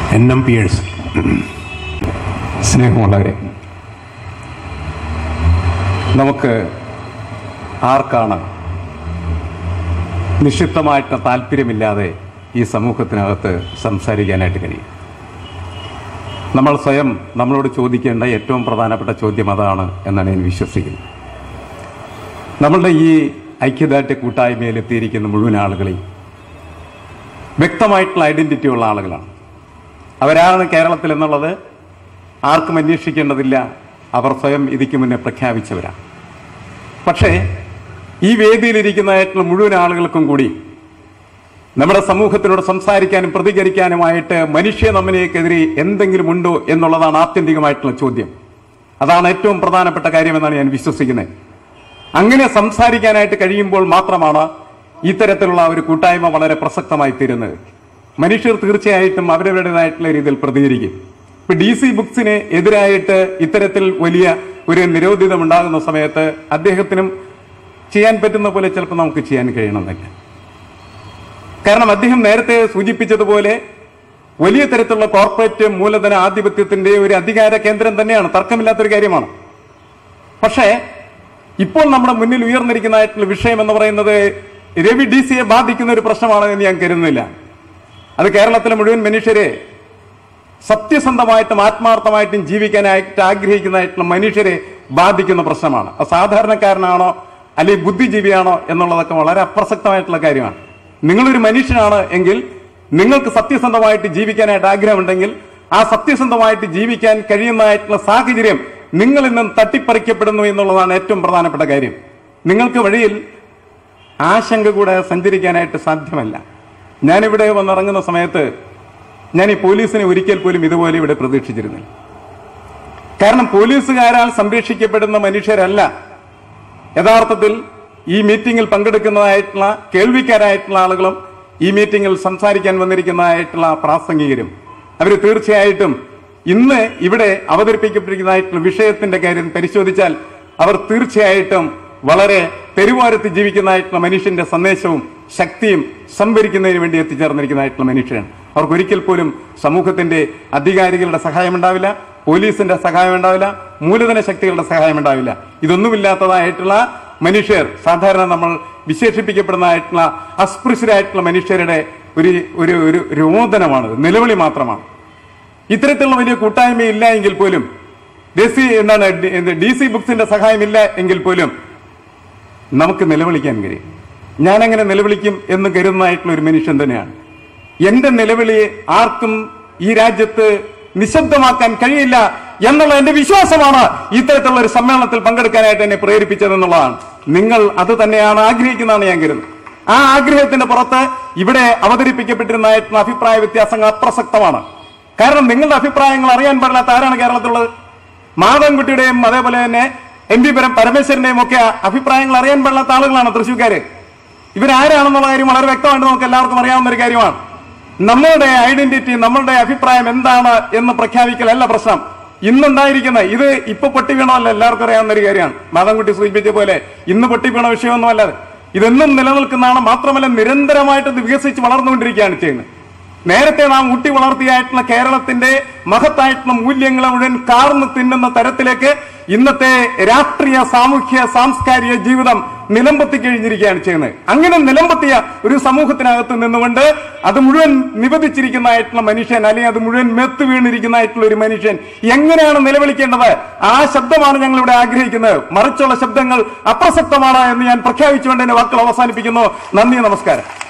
N M Pierce സ്നേഹമുള്ളവരെ നമുക്ക് ആർക്കാണ് നിക്ഷിപ്തമായിട്ട് താല്പര്യമില്ലാതെ ഈ സമൂഹത്തിനകത്ത് സംസാരിക്കാനായിട്ട് കഴിയും നമ്മൾ സ്വയം നമ്മളോട് ചോദിക്കേണ്ട ഏറ്റവും പ്രധാനപ്പെട്ട ചോദ്യം അതാണ് എന്നാണ് ഞാൻ വിശ്വസിക്കുന്നത് നമ്മളുടെ ഈ ഐക്യദാർഢ്യ കൂട്ടായ്മയിൽ എത്തിയിരിക്കുന്ന മുഴുവൻ ആളുകളെയും വ്യക്തമായിട്ടുള്ള ഐഡന്റിറ്റി ഉള്ള ആളുകളാണ് അവരാണ് കേരളത്തിൽ എന്നുള്ളത് ആർക്കും അന്വേഷിക്കേണ്ടതില്ല അവർ സ്വയം ഇതിക്ക് മുന്നേ പ്രഖ്യാപിച്ചവരാണ് പക്ഷേ ഈ വേദിയിലിരിക്കുന്നതായിട്ടുള്ള മുഴുവൻ ആളുകൾക്കും കൂടി നമ്മുടെ സമൂഹത്തിനോട് സംസാരിക്കാനും പ്രതികരിക്കാനുമായിട്ട് മനുഷ്യ നമ്മനെക്കെതിരെ എന്തെങ്കിലും ഉണ്ടോ എന്നുള്ളതാണ് ആത്യന്തികമായിട്ടുള്ള ചോദ്യം അതാണ് ഏറ്റവും പ്രധാനപ്പെട്ട കാര്യമെന്നാണ് ഞാൻ വിശ്വസിക്കുന്നത് അങ്ങനെ സംസാരിക്കാനായിട്ട് കഴിയുമ്പോൾ മാത്രമാണ് ഇത്തരത്തിലുള്ള ഒരു കൂട്ടായ്മ വളരെ പ്രസക്തമായി തീരുന്നത് മനുഷ്യർ തീർച്ചയായിട്ടും അവരവരുടേതായിട്ടുള്ള രീതിയിൽ പ്രതികരിക്കും ഇപ്പൊ ഡി സി ബുക്സിന് എതിരായിട്ട് ഇത്തരത്തിൽ വലിയ ഒരു നിരോധിതം ഉണ്ടാകുന്ന സമയത്ത് അദ്ദേഹത്തിനും ചെയ്യാൻ പറ്റുന്ന പോലെ ചിലപ്പോൾ നമുക്ക് ചെയ്യാൻ കഴിയണമെന്നില്ല കാരണം അദ്ദേഹം നേരത്തെ സൂചിപ്പിച്ചതുപോലെ വലിയ തരത്തിലുള്ള കോർപ്പറേറ്റ് മൂലധന ആധിപത്യത്തിന്റെ ഒരു അധികാര കേന്ദ്രം തന്നെയാണ് തർക്കമില്ലാത്തൊരു കാര്യമാണ് പക്ഷേ ഇപ്പോൾ നമ്മുടെ മുന്നിൽ ഉയർന്നിരിക്കുന്നതായിട്ടുള്ള വിഷയം എന്ന് പറയുന്നത് രവി ഡി സിയെ ബാധിക്കുന്ന ഒരു പ്രശ്നമാണ് എന്ന് ഞാൻ കരുതുന്നില്ല അത് കേരളത്തിലെ മുഴുവൻ മനുഷ്യരെ സത്യസന്ധമായിട്ടും ആത്മാർത്ഥമായിട്ടും ജീവിക്കാനായിട്ട് ആഗ്രഹിക്കുന്നതായിട്ടുള്ള മനുഷ്യരെ ബാധിക്കുന്ന പ്രശ്നമാണ് അത് സാധാരണക്കാരനാണോ അല്ലെങ്കിൽ ബുദ്ധിജീവിയാണോ എന്നുള്ളതൊക്കെ വളരെ അപ്രസക്തമായിട്ടുള്ള കാര്യമാണ് നിങ്ങളൊരു മനുഷ്യനാണ് എങ്കിൽ നിങ്ങൾക്ക് സത്യസന്ധമായിട്ട് ജീവിക്കാനായിട്ട് ആഗ്രഹമുണ്ടെങ്കിൽ ആ സത്യസന്ധമായിട്ട് ജീവിക്കാൻ കഴിയുന്നതായിട്ടുള്ള സാഹചര്യം നിങ്ങളിൽ നിന്നും തട്ടിപ്പറിക്കപ്പെടുന്നു എന്നുള്ളതാണ് ഏറ്റവും പ്രധാനപ്പെട്ട കാര്യം നിങ്ങൾക്ക് വഴിയിൽ ആശങ്ക കൂടെ സഞ്ചരിക്കാനായിട്ട് സാധ്യമല്ല ഞാനിവിടെ വന്നിറങ്ങുന്ന സമയത്ത് ഞാൻ ഈ പോലീസിനെ ഒരിക്കൽ പോലും ഇതുപോലെ ഇവിടെ പ്രതീക്ഷിച്ചിരുന്നില്ല കാരണം പോലീസുകാരാൽ സംരക്ഷിക്കപ്പെടുന്ന മനുഷ്യരല്ല യഥാർത്ഥത്തിൽ ഈ മീറ്റിംഗിൽ പങ്കെടുക്കുന്നതായിട്ടുള്ള കേൾവിക്കാരായിട്ടുള്ള ആളുകളും ഈ മീറ്റിംഗിൽ സംസാരിക്കാൻ വന്നിരിക്കുന്നതായിട്ടുള്ള പ്രാസംഗികരും അവർ തീർച്ചയായിട്ടും ഇന്ന് ഇവിടെ അവതരിപ്പിക്കപ്പെട്ടിരിക്കുന്നതായിട്ടുള്ള വിഷയത്തിന്റെ കാര്യം പരിശോധിച്ചാൽ അവർ തീർച്ചയായിട്ടും വളരെ പെരുവാരത്ത് ജീവിക്കുന്നതായിട്ടുള്ള മനുഷ്യന്റെ സന്ദേശവും ശക്തിയും സംഭരിക്കുന്നതിന് വേണ്ടി എത്തിച്ചേർന്നിരിക്കുന്നതായിട്ടുള്ള മനുഷ്യരാണ് അവർക്ക് ഒരിക്കൽ പോലും സമൂഹത്തിന്റെ അധികാരികളുടെ സഹായം ഉണ്ടാവില്ല പോലീസിന്റെ സഹായം ഉണ്ടാവില്ല മൂലധന ശക്തികളുടെ സഹായം ഉണ്ടാവില്ല ഇതൊന്നുമില്ലാത്തതായിട്ടുള്ള മനുഷ്യർ സാധാരണ നമ്മൾ വിശേഷിപ്പിക്കപ്പെടുന്നതായിട്ടുള്ള അസ്പൃശ്യരായിട്ടുള്ള മനുഷ്യരുടെ ഒരു ഒരു ഒരു രോദനമാണ് നിലവിളി മാത്രമാണ് ഇത്തരത്തിലുള്ള വലിയ കൂട്ടായ്മ ഇല്ല എങ്കിൽ പോലും ഡി എന്താണ് ഡി സി ബുക്സിന്റെ സഹായമില്ല എങ്കിൽ പോലും നമുക്ക് നിലവിളിക്കാൻ കഴിയും ഞാൻ അങ്ങനെ നിലവിളിക്കും എന്ന് കരുതുന്നതായിട്ടുള്ള ഒരു മനുഷ്യൻ തന്നെയാണ് എന്റെ നിലവിളി ആർക്കും ഈ രാജ്യത്ത് നിശബ്ദമാക്കാൻ കഴിയില്ല എന്നുള്ള എന്റെ വിശ്വാസമാണ് ഇത്തരത്തിലുള്ള ഒരു സമ്മേളനത്തിൽ പങ്കെടുക്കാനായിട്ട് എന്നെ പ്രേരിപ്പിച്ചതെന്നുള്ളതാണ് നിങ്ങൾ അത് തന്നെയാണ് ആഗ്രഹിക്കുന്നതാണ് ഞാൻ കരുതുന്നത് ആ ആഗ്രഹത്തിന്റെ പുറത്ത് ഇവിടെ അവതരിപ്പിക്കപ്പെട്ടിരുന്നതായിട്ടുള്ള അഭിപ്രായ വ്യത്യാസങ്ങൾ അപ്രസക്തമാണ് കാരണം നിങ്ങളുടെ അഭിപ്രായങ്ങൾ അറിയാൻ പാടില്ലാത്ത ആരാണ് കേരളത്തിലുള്ളത് മാധവൻകുട്ടിയുടെയും അതേപോലെ തന്നെ എം പി പരം പരമേശ്വരന്റെയും ഒക്കെ അഭിപ്രായങ്ങൾ അറിയാൻ പാടില്ലാത്ത ആളുകളാണ് തൃശ്ശൂർക്കാര് ഇവരാരാണെന്നുള്ള കാര്യം വളരെ വ്യക്തമായിട്ട് നമുക്ക് എല്ലാവർക്കും അറിയാവുന്ന ഒരു കാര്യമാണ് നമ്മളുടെ ഐഡന്റിറ്റി നമ്മളുടെ അഭിപ്രായം എന്താണ് എന്ന് പ്രഖ്യാപിക്കലല്ല പ്രശ്നം ഇന്നുണ്ടായിരിക്കുന്ന ഇത് ഇപ്പൊ പൊട്ടി വീണമല്ല എല്ലാവർക്കും അറിയാവുന്ന ഒരു കാര്യമാണ് മാധവൻകുട്ടി സൂചിപ്പിച്ച പോലെ ഇന്ന് പൊട്ടി വീണ വിഷയമൊന്നും അല്ലാതെ ഇതെന്നും നിലനിൽക്കുന്നതാണ് മാത്രമല്ല നിരന്തരമായിട്ട് ഇത് വികസിച്ച് വളർന്നുകൊണ്ടിരിക്കുകയാണ് ചെയ്യുന്നത് നേരത്തെ നാം ഊട്ടി വളർത്തിയായിട്ടുള്ള കേരളത്തിന്റെ മഹത്തായിട്ടുള്ള മൂല്യങ്ങളെ മുഴുവൻ കാർന്ന് തിന്നുന്ന തരത്തിലേക്ക് ഇന്നത്തെ രാഷ്ട്രീയ സാമൂഹ്യ സാംസ്കാരിക ജീവിതം നിലമ്പത്തി കഴിഞ്ഞിരിക്കുകയാണ് ചെയ്യുന്നത് അങ്ങനെ നിലമ്പത്തിയ ഒരു സമൂഹത്തിനകത്ത് നിന്നുകൊണ്ട് അത് മുഴുവൻ നിബന്ധിച്ചിരിക്കുന്നതായിട്ടുള്ള മനുഷ്യൻ അല്ലെങ്കിൽ അത് മുഴുവൻ മെത്ത് വീണിരിക്കുന്നതായിട്ടുള്ള ഒരു മനുഷ്യൻ എങ്ങനെയാണ് നിലവിളിക്കേണ്ടത് ആ ശബ്ദമാണ് ഞങ്ങൾ ഇവിടെ ആഗ്രഹിക്കുന്നത് മറിച്ചുള്ള ശബ്ദങ്ങൾ അപ്രസക്തമാണ് എന്ന് ഞാൻ പ്രഖ്യാപിച്ചുകൊണ്ട് എന്റെ വാക്കുകൾ അവസാനിപ്പിക്കുന്നു നന്ദി നമസ്കാരം